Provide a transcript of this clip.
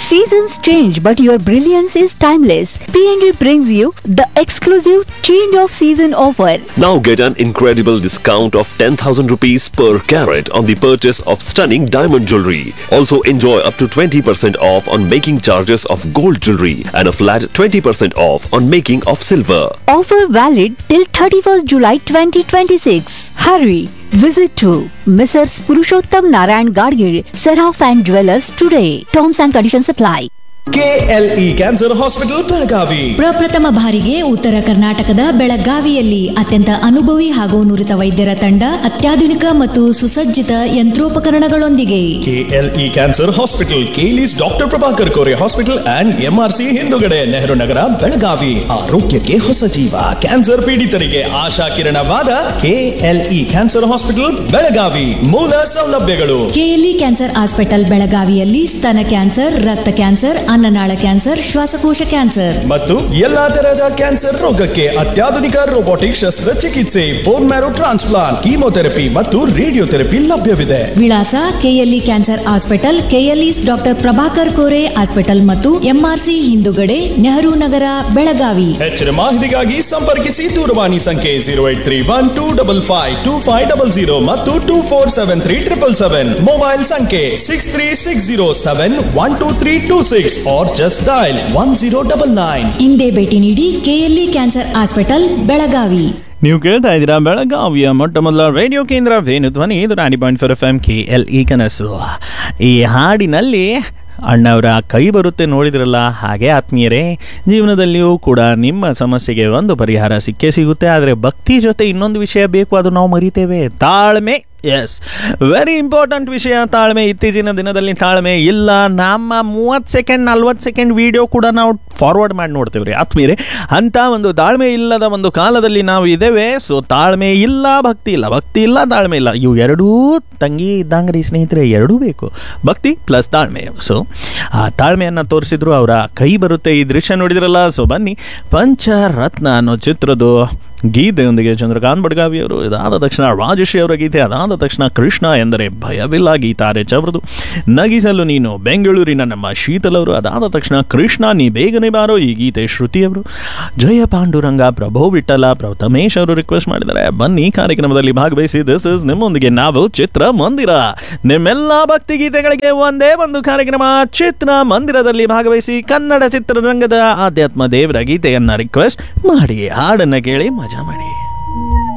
Seasons change, but your brilliance is timeless. PNG brings you the exclusive change of season offer. Now get an incredible discount of 10,000 rupees per carat on the purchase of stunning diamond jewelry. Also enjoy up to 20% off on making charges of gold jewelry and a flat 20% off on making of silver. Offer valid till 31st July 2026. Hurry! Visit to Messrs. Purushottam Narayan Gadgil, Seraph and Dwellers today. Terms and conditions apply. KLE cancer hospital Belagavi ಪ್ರಪ್ರಥಮ ಬಾರಿಗೆ ಉತ್ತರ ಕರ್ನಾಟಕದ ಬೆಳಗಾವಿಯಲ್ಲಿ ಅತ್ಯಂತ ಅನುಭವಿ ಹಾಗೂ ನುರಿತ ವೈದ್ಯರ ತಂಡ ಅತ್ಯಾಧುನಿಕ ಮತ್ತು ಸುಸಜ್ಜಿತ ಯಂತ್ರೋಪಕರಣಗಳೊಂದಿಗೆ ಕೆಎಲ್ಇ ಕ್ಯಾನ್ಸರ್ ಹಾಸ್ಪಿಟಲ್ ಕೇಲಿಸ್ doctor Prabhakar Kore hospital and MRC ಹಿಂದುಗಡೆ ನೆಹರು ನಗರ ಬೆಳಗಾವಿ ಆರೋಗ್ಯಕ್ಕೆ ಹೊಸ ಜೀವ ಕ್ಯಾನ್ಸರ್ ಪೀಡಿತರಿಗೆ ಆಶಾ ಕಿರಣವಾದ ಕೆಎಲ್ಇ ಕ್ಯಾನ್ಸರ್ ಹಾಸ್ಪಿಟಲ್ ಬೆಳಗಾವಿ ಮೂಲ ಸೌಲಭ್ಯಗಳು ಕೆಎಲ್ಇ ಕ್ಯಾನ್ಸರ್ ಹಾಸ್ಪಿಟಲ್ ಬೆಳಗಾವಿಯಲ್ಲಿ ಸ್ತನ ಕ್ಯಾನ್ಸರ್ ರಕ್ತ ಕ್ಯಾನ್ಸರ್ ಅನ್ನನಾಳ ಕ್ಯಾನ್ಸರ್ ಶ್ವಾಸಕೋಶ ಕ್ಯಾನ್ಸರ್ ಮತ್ತು ಎಲ್ಲಾ ತರಹದ ಕ್ಯಾನ್ಸರ್ ರೋಗಕ್ಕೆ ಅತ್ಯಾಧುನಿಕ ರೋಬೋಟಿಕ್ ಶಸ್ತ್ರಚಿಕಿತ್ಸೆ ಬೋನ್ ಮ್ಯಾರೋ ಟ್ರಾನ್ಸ್ಪ್ಲಾಂಟ್ ಕೀಮೋಥೆರಪಿ ಮತ್ತು ರೇಡಿಯೋಥೆರಪಿ ಲಭ್ಯವಿದೆ ವಿಳಾಸ KLE cancer hospital KLE doctor Prabhakar Kore hospital ಮತ್ತು ಎಂಆರ್ಸಿ ಹಿಂದುಗಡೆ ನೆಹರು ನಗರ ಬೆಳಗಾವಿ ಹೆಚ್ಚಿನ ಮಾಹಿತಿಗಾಗಿ ಸಂಪರ್ಕಿಸಿ ದೂರವಾಣಿ ಸಂಖ್ಯೆ zero eight three one two double five two five double zero ಮತ್ತು two four seven three triple seven mobile ಸಂಖ್ಯೆ six three six zero seven one two three two six or just dial one zero double nine ಇಂದೇ ಭೇಟಿ ನೀಡಿ KLE cancer hospital Belagavi ನೀವು ಕೇಳ್ತಾ ಇದ್ದೀರಾ ಬೆಳಗಾವಿಯ ಮೊಟ್ಟ ಮೊದಲ ರೇಡಿಯೋ ಕೇಂದ್ರ ವೇಣು ಧ್ವನಿ ಇದು ನಾಡಿ point four F M K L E ಕನಸು ಈ ಹಾಡಿನಲ್ಲಿ ಅಣ್ಣವರ ಕೈ ಬರುತ್ತೆ ನೋಡಿದ್ರಲ್ಲ ಹಾಗೆ ಆತ್ಮೀಯರೇ ಜೀವನದಲ್ಲಿಯೂ ಕೂಡ ನಿಮ್ಮ ಸಮಸ್ಯೆಗೆ ಒಂದು ಪರಿಹಾರ ಸಿಕ್ಕೇ ಸಿಗುತ್ತೆ ಆದರೆ ಭಕ್ತಿ ಜೊತೆ ಇನ್ನೊಂದು ವಿಷಯ ಬೇಕು ಅದು ನಾವು ಮರಿತೇವೆ ತಾಳ್ಮೆ ಎಸ್ ವೆರಿ ಇಂಪಾರ್ಟೆಂಟ್ ವಿಷಯ ತಾಳ್ಮೆ ಇತ್ತೀಚಿನ ದಿನದಲ್ಲಿ ತಾಳ್ಮೆ ಇಲ್ಲ ನಮ್ಮ ಮೂವತ್ತು ಸೆಕೆಂಡ್ ನಲ್ವತ್ತು ಸೆಕೆಂಡ್ ವಿಡಿಯೋ ಕೂಡ ನಾವು ಫಾರ್ವರ್ಡ್ ಮಾಡಿ ನೋಡ್ತೇವೆ ರೀ ಆತ್ಮೀಯರೇ ಅಂಥ ಒಂದು ತಾಳ್ಮೆ ಇಲ್ಲದ ಒಂದು ಕಾಲದಲ್ಲಿ ನಾವು ಇದ್ದೇವೆ ಸೊ ತಾಳ್ಮೆ ಇಲ್ಲ ಭಕ್ತಿ ಇಲ್ಲ ಭಕ್ತಿ ಇಲ್ಲ ತಾಳ್ಮೆ ಇಲ್ಲ ಇವು ಎರಡೂ ತಂಗಿ ಇದ್ದಂಗೆ ರೀ ಸ್ನೇಹಿತರೆ ಎರಡೂ ಬೇಕು ಭಕ್ತಿ ಪ್ಲಸ್ ತಾಳ್ಮೆ ಸೊ ಆ ತಾಳ್ಮೆಯನ್ನು ತೋರಿಸಿದ್ರು ಅವರ ಕೈ ಬರುತ್ತೆ ಈ ದೃಶ್ಯ ನೋಡಿದ್ರಲ್ಲ ಸೊ ಬನ್ನಿ ಪಂಚರತ್ನ ಅನ್ನೋ ಚಿತ್ರದ್ದು ಗೀತೆಯೊಂದಿಗೆ ಚಂದ್ರಕಾಂತ್ ಬಡ್ಗಾವಿ ಅವರು ಇದಾದ ತಕ್ಷಣ ರಾಜಶ್ರೀ ಅವರ ಗೀತೆ ಅದಾದ ತಕ್ಷಣ ಕೃಷ್ಣ ಎಂದರೆ ಭಯವಿಲ್ಲ ಗೀತಾರೆ ಚವರದು ನಗಿಸಲು ನೀನು ಬೆಂಗಳೂರಿನ ನಮ್ಮ ಶೀತಲ್ ಅವರು ಅದಾದ ತಕ್ಷಣ ಕೃಷ್ಣ ನೀ ಬೇಗನೆ ಬಾರೋ ಈ ಗೀತೆ ಶ್ರುತಿ ಅವರು ಜಯ ಪಾಂಡುರಂಗ ಪ್ರಭು ವಿಠಲ ಪ್ರಥಮೇಶ್ ಅವರು ರಿಕ್ವೆಸ್ಟ್ ಮಾಡಿದ್ದಾರೆ ಬನ್ನಿ ಕಾರ್ಯಕ್ರಮದಲ್ಲಿ ಭಾಗವಹಿಸಿ ದಿಸ್ ಇಸ್ ನಿಮ್ಮೊಂದಿಗೆ ನಾವು ಚಿತ್ರ ಮಂದಿರ ನಿಮ್ಮೆಲ್ಲ ಭಕ್ತಿ ಗೀತೆಗಳಿಗೆ ಒಂದೇ ಒಂದು ಕಾರ್ಯಕ್ರಮ ಚಿತ್ರ ಮಂದಿರದಲ್ಲಿ ಭಾಗವಹಿಸಿ ಕನ್ನಡ ಚಿತ್ರರಂಗದ ಆಧ್ಯಾತ್ಮ ದೇವರ ಗೀತೆಯನ್ನ ರಿಕ್ವೆಸ್ಟ್ ಮಾಡಿ ಹಾಡನ್ನ ಕೇಳಿ ಮಜಾ ಮಾಡಿ